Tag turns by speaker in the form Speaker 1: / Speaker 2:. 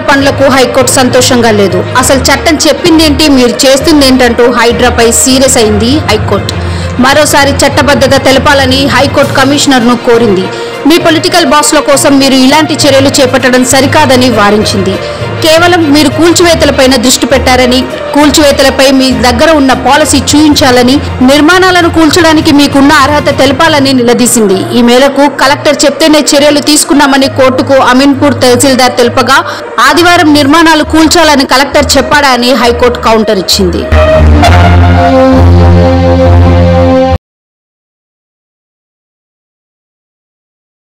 Speaker 1: పనులకు హైకోర్టు సంతోషంగా లేదు అసలు చట్టం చెప్పిందేంటి మీరు చేస్తుంది ఏంటంటూ హైడ్రాపై సీరియస్ అయింది హైకోర్టు మరోసారి చట్టబద్ధత తెలపాలని హైకోర్టు కమిషనర్ను కోరింది మీ పొలిటికల్ బాస్ల కోసం మీరు ఇలాంటి చర్యలు చేపట్టడం సరికాదని వారించింది కేవలం మీరు కూల్చివేతలపైన దృష్టి పెట్టారని కూల్చివేతలపై మీ దగ్గర ఉన్న పాలసీ చూపించాలని నిర్మాణాలను కూల్చడానికి మీకున్న అర్హత తెలపాలని నిలదీసింది ఈ మేరకు కలెక్టర్ చెప్తేనే చర్యలు తీసుకున్నామని కోర్టుకు అమీన్పూర్ తహసీల్దార్ తెలుపగా ఆదివారం నిర్మాణాలు కూల్చాలని కలెక్టర్ చెప్పాడా అని హైకోర్టు కౌంటర్ ఇచ్చింది